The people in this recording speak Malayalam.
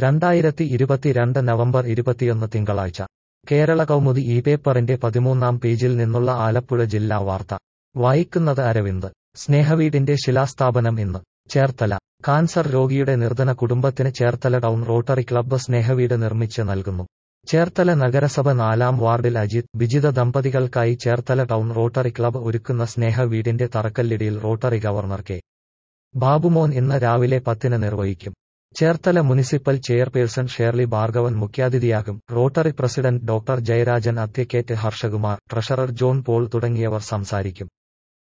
രണ്ടായിരത്തി ഇരുപത്തിരണ്ട് നവംബർ ഇരുപത്തിയൊന്ന് തിങ്കളാഴ്ച കേരള കൗമുദി ഈ പേപ്പറിന്റെ പതിമൂന്നാം പേജിൽ നിന്നുള്ള ആലപ്പുഴ ജില്ലാ വാർത്ത വായിക്കുന്നത് അരവിന്ദ് സ്നേഹവീടിന്റെ ശിലാസ്ഥാപനം ഇന്ന് ചേർത്തല കാൻസർ രോഗിയുടെ നിർധന കുടുംബത്തിന് ചേർത്തല ടൗൺ റോട്ടറി ക്ലബ്ബ് സ്നേഹവീട് നിർമ്മിച്ച് നൽകുന്നു ചേർത്തല നഗരസഭ നാലാം വാർഡിൽ അജിത് ബിജിത ദമ്പതികൾക്കായി ചേർത്തല ടൗൺ റോട്ടറി ക്ലബ്ബ് ഒരുക്കുന്ന സ്നേഹവീടിന്റെ തറക്കല്ലിടിയിൽ റോട്ടറി ഗവർണർ കെ ബാബുമോൻ ഇന്ന് രാവിലെ പത്തിന് നിർവഹിക്കും Cherthala municipal chairperson Shirley Bhargavan മുഖ്യാതിഥിയാകും Rotary president doctor Jayarajan advocate Harshakumar treasurer John Paul തുടങ്ങിയവർ സംസാരിക്കും